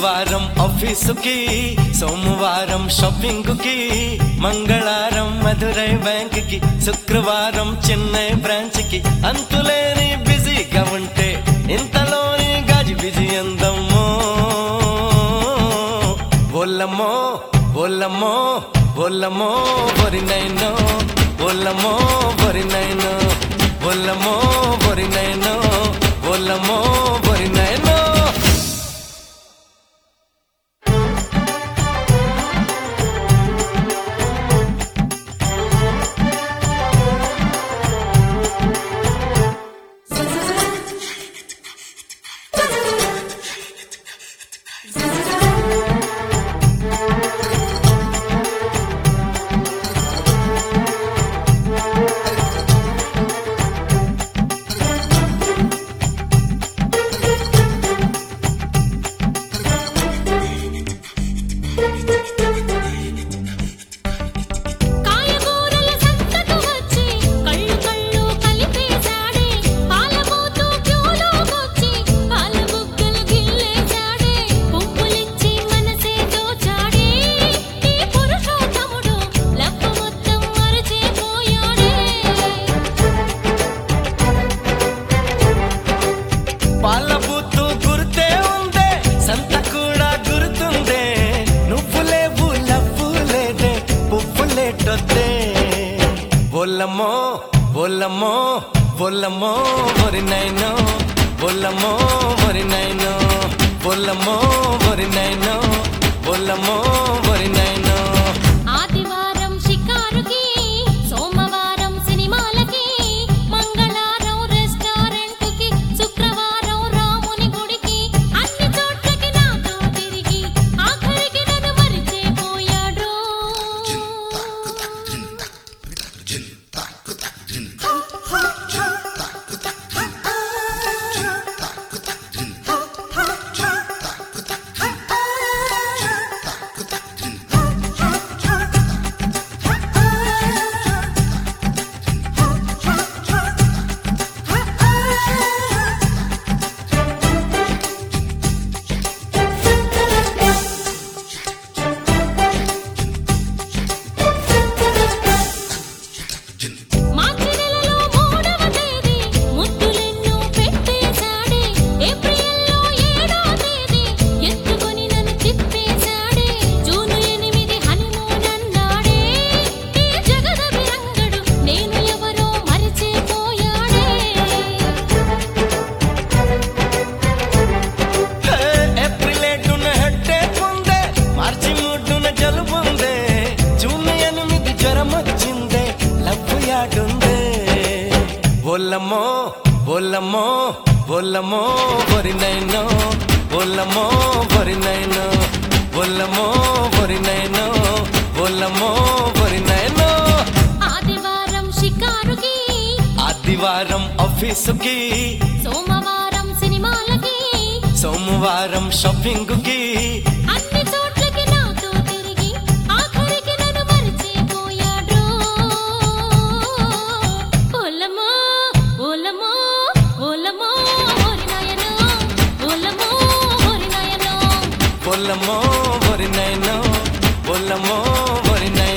ఆదివారం ఆఫీసుకి సోమవారం షాపింగ్ కి మంగళవారం మధురై బ్యాంక్ కి శుక్రవారం చెన్నై బ్రాంచ్ కి అంతులేని బిజీగా ఉంటే ఇంతలోని గాజు బిజీ అందమ్మో బోల్లమ్మో బోల్లమ్మో బోల్లమ్మో బొరినైనో బోల్లమ్మో బొరినైనో బోల్లమ్మో బొరినైనో బోల్లమ్మో బొరినైనో కాయగూరల సంతకు వచ్చి కళ్ళు కళ్ళు కలిపేశాడే పాలబోతూ క్యూలోకొచ్చి పాల బుగ్గలు గిల్లేశాడే పువ్వులిచ్చి మనసే దోచాడే ఈ పురుషోత్తముడు లప్ప మొత్తం మరచిపోయాడే పాల బూతు గుర్తే ఉందే సంత కూడా గుర్తుందే నువ్వు లేవు లవ్వు లేదే పువ్వు లేటొద్దే బొల్లమ్మో బొల్లమ్మో బొల్లమ్మో బొరినైనో బొల్లమ్మో బొరినైనో బొల్లమ్మో బొరినైనో బొల్లమ్మో బొరినైనో ఆదివారం షికారుకి సోమవారం సినిమాలకి మంగళవారం రెస్టారెంట్కి శుక్రవారం రాముని గుడికి అన్ని చోట్లకి నాతో తిరిగి ఆఖరికి నన్ను మరిచిపోయాడు మార్చి నెలలో మూడవ తేదీ ముద్దులెన్నో పెట్టేశాడే ఏప్రిల్లో ఏడో తేదీ ఎత్తుకొని నన్ను తిప్పేశాడే జూను ఎనిమిది హనీమూన్ అన్నాడే ఈ జగదభిరంగడు నేను ఎవరో మరిచిపోయాడే హే, ఏప్రిల్ ఏడున హెడ్డేక్ ఉందే మార్చి మూడున జలుబుందే జూన్ ఎనిమిది జ్వరం వచ్చిందే లవ్వు యాడుందే బొల్లమ్మో బొల్లమ్మో బొల్లమ్మో బొరినైనో బొల్లమ్మో బొరినైనో బొల్లమ్మో బొరినైనో బొల్లమ్మో బొరినైనో ఆదివారం షికారుకి ఆదివారం ఆఫీసుకి సోమవారం సినిమాలకి సోమవారం షాపింగ్ కి అన్ని చోట్లకి నాతో తిరిగి ఆఖరికి నన్ను మరిచిపోయాడు ఓలమ్మో ఓలమ్మో ఓలమ్మో ఓరి నాయనో ఓలమ్మో ఓరి నాయనో బొల్లమ్మో బొరినైనో బొల్లమ్మో బొరినైనో